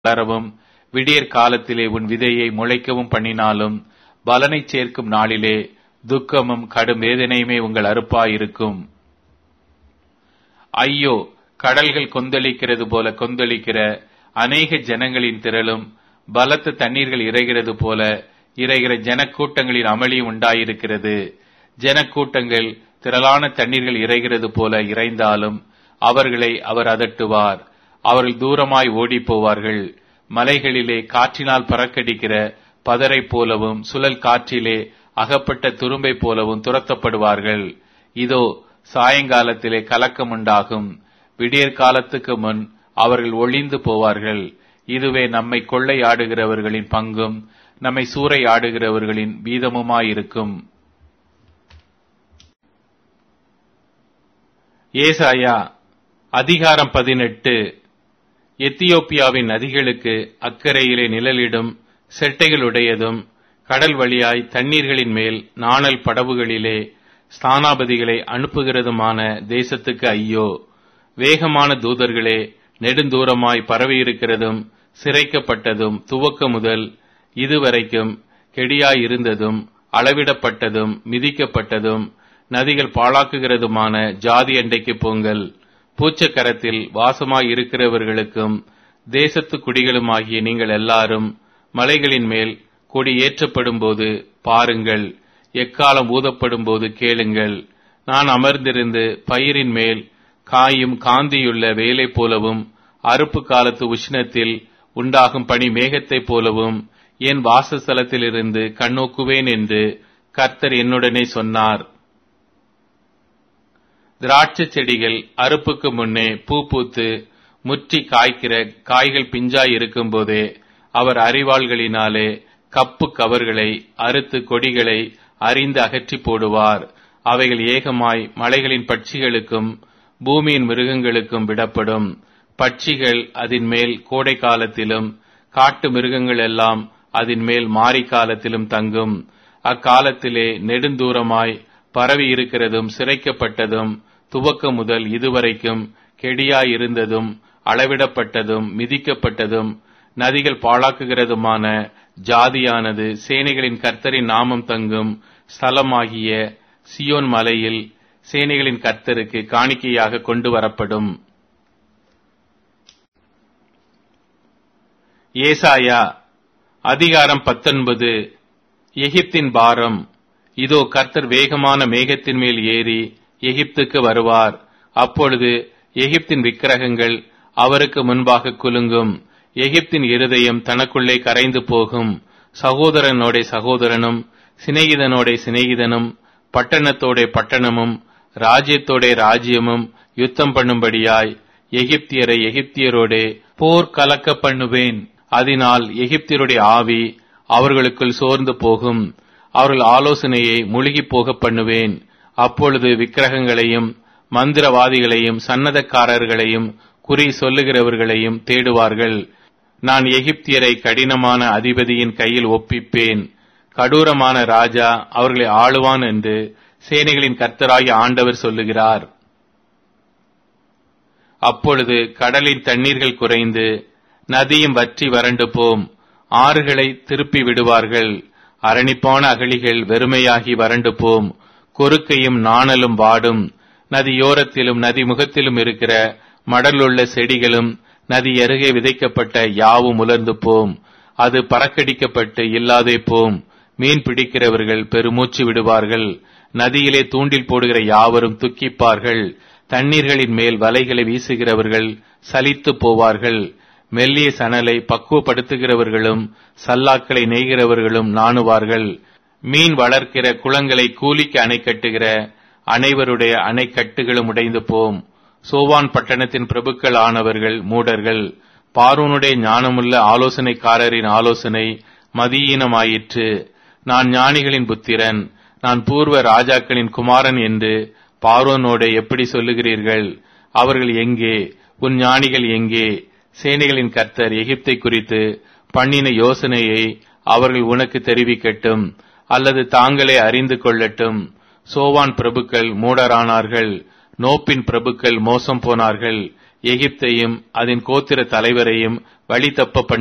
வளரவும் விடியற் காலத்திலே உன் விதையை முளைக்கவும் பண்ணினாலும் பலனைச் சேர்க்கும் நாளிலே துக்கமும் கடும் வேதனையுமே உங்கள் அறுப்பாயிருக்கும் ஐயோ கடல்கள் கொந்தளிக்கிறது போல கொந்தளிக்கிற அநேக ஜனங்களின் திரளும் பலத்த தண்ணீர்கள் இறைகிறது போல இறைகிற ஜனக்கூட்டங்களின் அமளியும் உண்டாயிருக்கிறது ஜனக்கூட்டங்கள் திரளான தண்ணீர்கள் இறைகிறது போல இறைந்தாலும் அவர்களை அவர் அதட்டுவார் அவர்கள் தூரமாய் ஓடிப் போவார்கள் மலைகளிலே காற்றினால் பறக்கடிக்கிற பதரை போலவும் சுழல் காற்றிலே அகப்பட்ட துரும்பை போலவும் துரத்தப்படுவார்கள் இதோ சாயங்காலத்திலே கலக்கம் உண்டாகும் விடியற் காலத்துக்கு முன் அவர்கள் ஒளிந்து போவார்கள் இதுவே நம்மை கொள்ளையாடுகிறவர்களின் பங்கும் நம்மை சூறையாடுகிறவர்களின் வீதமுமாயிருக்கும் ஏசாயா அதிகாரம் பதினெட்டு எத்தியோப்பியாவின் நதிகளுக்கு அக்கறையிலே நிழலிடும் செட்டைகளுடையதும் கடல் வழியாய் தண்ணீர்களின் மேல் நாணல் படவுகளிலே ஸ்தானாபதிகளை அனுப்புகிறதுமான தேசத்துக்கு ஐயோ வேகமான தூதர்களே நெடுந்தூரமாய் பரவியிருக்கிறதும் சிறைக்கப்பட்டதும் துவக்க முதல் இதுவரைக்கும் கெடியாயிருந்ததும் அளவிடப்பட்டதும் மிதிக்கப்பட்டதும் நதிகள் பாழாக்குகிறதுமான ஜாதி அண்டைக்கு போங்கள் பூச்சக்கரத்தில் வாசமாய் இருக்கிறவர்களுக்கும் தேசத்து குடிகளுமாகிய நீங்கள் எல்லாரும் மலைகளின் மேல் கொடி ஏற்றப்படும் போது பாருங்கள் எக்காலம் ஊதப்படும் போது கேளுங்கள் நான் அமர்ந்திருந்து பயிரின் மேல் காயும் காந்தியுள்ள வேலை போலவும் அறுப்பு காலத்து உஷ்ணத்தில் உண்டாகும் பனி மேகத்தைப் போலவும் என் வாசஸ்தலத்திலிருந்து கண்ணோக்குவேன் என்று கர்த்தர் என்னுடனே சொன்னார் திராட்சை செடிகள் அறுப்புக்கு முன்னே பூ பூத்து முற்றி காய்க்கிற காய்கள் பிஞ்சாய் இருக்கும் போதே அவர் அறிவாள்களினாலே கப்பு கவர்களை அறுத்து கொடிகளை அறிந்து அகற்றி போடுவார் அவைகள் ஏகமாய் மலைகளின் பட்சிகளுக்கும் பூமியின் மிருகங்களுக்கும் விடப்படும் பட்சிகள் அதன் மேல் கோடை காலத்திலும் காட்டு மிருகங்கள் எல்லாம் அதன் மேல் மாரி காலத்திலும் தங்கும் அக்காலத்திலே நெடுந்தூரமாய் பரவி இருக்கிறதும் சிறைக்கப்பட்டதும் துவக்க முதல் இதுவரைக்கும் கெடியாயிருந்ததும் அளவிடப்பட்டதும் மிதிக்கப்பட்டதும் நதிகள் பாழாக்குகிறதுமான ஜாதியானது சேனைகளின் கர்த்தரின் நாமம் தங்கும் ஸ்தலமாகிய சியோன் மலையில் சேனைகளின் கர்த்தருக்கு காணிக்கையாக கொண்டு வரப்படும் ஏசாயா அதிகாரம் பத்தொன்பது எகிப்தின் பாரம் இதோ கர்த்தர் வேகமான மேகத்தின் மேல் ஏறி எகிப்துக்கு வருவார் அப்பொழுது எகிப்தின் விக்கிரகங்கள் அவருக்கு முன்பாக குலுங்கும் எகிப்தின் இருதயம் தனக்குள்ளே கரைந்து போகும் சகோதரனோட சகோதரனும் சிநேகிதனோட சிநேகிதனும் பட்டணத்தோட பட்டணமும் ராஜ்யத்தோட ராஜ்யமும் யுத்தம் பண்ணும்படியாய் எகிப்தியரை எகிப்தியரோடே போர் கலக்க பண்ணுவேன் அதனால் எகிப்தியருடைய ஆவி அவர்களுக்குள் சோர்ந்து போகும் அவர்கள் ஆலோசனையை முழுகி போக பண்ணுவேன் அப்பொழுது விக்கிரகங்களையும் மந்திரவாதிகளையும் சன்னதக்காரர்களையும் குறி சொல்லுகிறவர்களையும் தேடுவார்கள் நான் எகிப்தியரை கடினமான அதிபதியின் கையில் ஒப்பிப்பேன் கடூரமான ராஜா அவர்களை ஆளுவான் என்று சேனைகளின் கர்த்தராகிய ஆண்டவர் சொல்லுகிறார் அப்பொழுது கடலின் தண்ணீர்கள் குறைந்து நதியும் வற்றி வறண்டு போம் ஆறுகளை திருப்பி விடுவார்கள் அரணிப்பான அகழிகள் வெறுமையாகி வறண்டு போம் கொறுக்கையும் நாணலும் வாடும் நதியோரத்திலும் நதி முகத்திலும் இருக்கிற மடலுள்ள செடிகளும் நதி அருகே விதைக்கப்பட்ட யாவும் உலர்ந்து போம் அது பறக்கடிக்கப்பட்டு இல்லாதே போம் மீன் பிடிக்கிறவர்கள் பெருமூச்சு விடுவார்கள் நதியிலே தூண்டில் போடுகிற யாவரும் துக்கிப்பார்கள் தண்ணீர்களின் மேல் வலைகளை வீசுகிறவர்கள் சலித்து போவார்கள் மெல்லிய சணலை பக்குவப்படுத்துகிறவர்களும் சல்லாக்களை நெய்கிறவர்களும் நாணுவார்கள் மீன் வளர்க்கிற குளங்களை கூலிக்கு அணை கட்டுகிற அனைவருடைய அணைக்கட்டுகளும் உடைந்து போம் சோவான் பட்டணத்தின் பிரபுக்கள் ஆனவர்கள் மூடர்கள் பார்வனுடைய ஞானமுள்ள ஆலோசனைக்காரரின் ஆலோசனை மதியீனமாயிற்று நான் ஞானிகளின் புத்திரன் நான் பூர்வ ராஜாக்களின் குமாரன் என்று பார்வனோட எப்படி சொல்லுகிறீர்கள் அவர்கள் எங்கே உன் ஞானிகள் எங்கே சேனைகளின் கர்த்தர் எகிப்தை குறித்து பண்ணின யோசனையை அவர்கள் உனக்கு தெரிவிக்கட்டும் அல்லது தாங்களே அறிந்து கொள்ளட்டும் சோவான் பிரபுக்கள் மூடரானார்கள் நோப்பின் பிரபுக்கள் மோசம் போனார்கள் எகிப்தையும் அதன் கோத்திர தலைவரையும் வழி தப்ப